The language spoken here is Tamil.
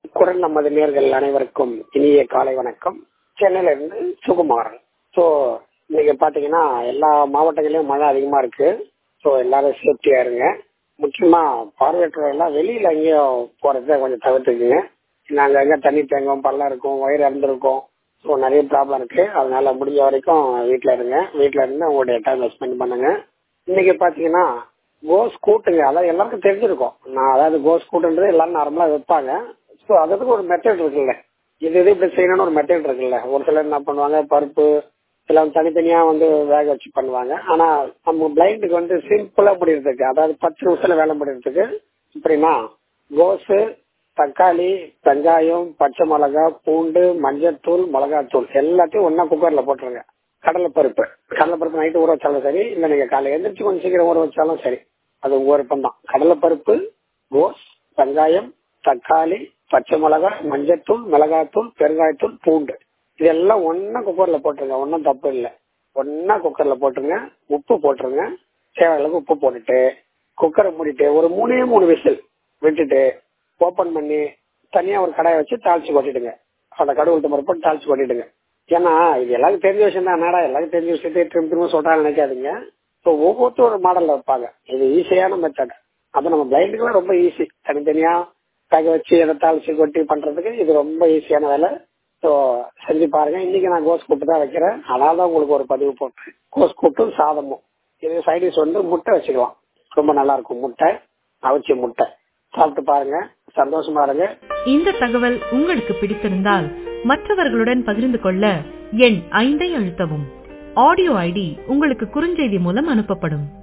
குரல் நமது நேர்கள் அனைவருக்கும் இனிய காலை வணக்கம் சென்னையில இருந்து சுகுமாரன் ஸோ இன்னைக்கு பாத்தீங்கன்னா எல்லா மாவட்டங்களிலும் மழை அதிகமா இருக்கு ஸோ எல்லாரும் சேஃப்டியா இருங்க முக்கியமா பார்வையற்றவர்கள் எல்லாம் வெளியில எங்கேயும் போறதை கொஞ்சம் தவிர்த்துக்குங்க நாங்க எங்க தண்ணி தேங்கும் பள்ளம் இருக்கும் வயிறு இறந்துருக்கும் ஸோ நிறைய ப்ராப்ளம் இருக்கு அதனால முடிஞ்ச வரைக்கும் வீட்டில் இருங்க வீட்டில் இருந்து உங்களுடைய டைம் ஸ்பெண்ட் பண்ணுங்க இன்னைக்கு பாத்தீங்கன்னா கோஸ் கூட்டுங்க அதாவது எல்லாருக்கும் தெரிஞ்சிருக்கும் நான் அதாவது கோஸ் கூட்டுன்றது எல்லாரும் நார்மலா வைப்பாங்க ஸோ அதுக்கு ஒரு மெத்தட் இருக்குல்ல இது இது இப்படி செய்யணும்னு ஒரு மெத்தட் இருக்குல்ல ஒரு சிலர் என்ன பண்ணுவாங்க பருப்பு எல்லாம் தனித்தனியா வந்து வேக வச்சு பண்ணுவாங்க ஆனா நம்ம பிளைண்டுக்கு வந்து சிம்பிளா முடியறதுக்கு அதாவது பத்து நிமிஷத்துல வேலை முடியறதுக்கு எப்படின்னா கோஸு தக்காளி வெங்காயம் பச்சை மிளகா பூண்டு மஞ்சத்தூள் மிளகாத்தூள் எல்லாத்தையும் ஒன்னா குக்கர்ல போட்டுருங்க கடலைப்பருப்பு கடலைப்பருப்பு நைட்டு ஊற வச்சாலும் சரி இல்ல நீங்க காலை எந்திரிச்சு கொஞ்சம் சீக்கிரம் ஊற வச்சாலும் சரி அது உங்க விருப்பம் தான் கடலைப்பருப்பு கோஸ் வெங்காயம் தக்காளி பச்சை மிளகா மஞ்சத்தூள் மிளகாத்தூள் பெருங்காயத்தூள் பூண்டு இதெல்லாம் ஒன்னா குக்கர்ல போட்டுருங்க ஒன்னும் தப்பு இல்லை ஒன்னா குக்கர்ல போட்டுருங்க உப்பு போட்டுருங்க தேவையான அளவுக்கு உப்பு போட்டுட்டு குக்கரை மூடிட்டு ஒரு மூணே மூணு விசில் விட்டுட்டு ஓபன் பண்ணி தனியா ஒரு கடாயை வச்சு தாளிச்சு கொட்டிடுங்க அந்த கடுகு பருப்பு தாளிச்சு கொட்டிடுங்க ஏன்னா இது எல்லாருக்கும் தெரிஞ்ச விஷயம் தான் என்னடா எல்லாருக்கும் தெரிஞ்ச விஷயத்தை திரும்ப திரும்ப சொல்றாங்க நினைக்காதீங்க ஸோ ஒவ்வொருத்தரும் ஒரு மாடல்ல வைப்பாங்க இது ஈஸியான மெத்தட் அது நம்ம பிளைண்டுக்குலாம் ரொம்ப ஈஸி தனித்தனியா வேக வச்சு எதை தாளிச்சு கொட்டி பண்றதுக்கு இது ரொம்ப ஈஸியான வேலை ஸோ செஞ்சு பாருங்க இன்னைக்கு நான் கோஸ் கூட்டு தான் வைக்கிறேன் அதனால தான் உங்களுக்கு ஒரு பதிவு போட்டேன் கோஸ் கூட்டும் சாதமும் இது சைடிஷ் வந்து முட்டை வச்சுக்கலாம் ரொம்ப நல்லா இருக்கும் முட்டை அவிச்ச முட்டை சாப்பிட்டு பாருங்க சந்தோஷமா இருங்க இந்த தகவல் உங்களுக்கு பிடித்திருந்தால் மற்றவர்களுடன் பகிர்ந்து கொள்ள எண் ஐந்தை அழுத்தவும் ஆடியோ ஐடி உங்களுக்கு குறுஞ்செய்தி மூலம் அனுப்பப்படும்